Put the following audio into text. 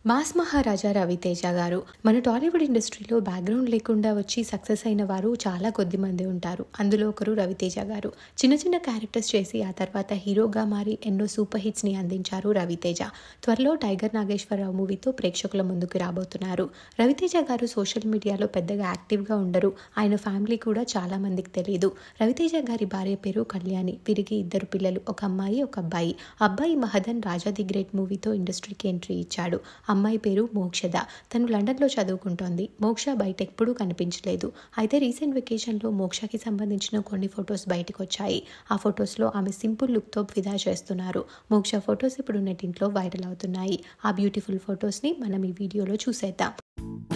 mass మహారాజా రవితేజ గారు మన టాలీవుడ్ ఇండస్ట్రీలో బ్యాక్గ్రౌండ్ లేకుండా వచ్చి సక్సెస్ అయిన వారు చాలా కొద్ది మంది ఉంటారు అందులో ఒకరు రవితేజ గారు చిన్న చిన్న క్యారెక్టర్స్ చేసి ఆ తర్వాత హీరోగా మారి ఎన్నో సూపర్ హిట్స్ని అందించారు రవితేజ త్వరలో టైగర్ నాగేశ్వరరావు మూవీతో ప్రేక్షకుల ముందుకు రాబోతున్నారు రవితేజ గారు సోషల్ మీడియాలో పెద్దగా యాక్టివ్గా ఉండరు ఆయన ఫ్యామిలీ కూడా చాలా మందికి తెలియదు రవితేజ గారి భార్య పేరు కళ్యాణి వీరికి ఇద్దరు పిల్లలు ఒక అమ్మాయి ఒక అబ్బాయి అబ్బాయి మహదన్ రాజా ది గ్రేట్ మూవీతో ఇండస్ట్రీకి ఎంట్రీ ఇచ్చాడు అమ్మాయి పేరు మోక్షద తను లండన్లో చదువుకుంటోంది మోక్ష బయట ఎప్పుడూ కనిపించలేదు అయితే రీసెంట్ వెకేషన్లో మోక్షకి సంబంధించిన కొన్ని ఫొటోస్ బయటకు వచ్చాయి ఆ ఫొటోస్లో ఆమె సింపుల్ లుక్తో ఫిదా చేస్తున్నారు మోక్ష ఫొటోస్ ఇప్పుడు నెట్టింట్లో వైరల్ అవుతున్నాయి ఆ బ్యూటిఫుల్ ఫొటోస్ని మనం ఈ వీడియోలో చూసేద్దాం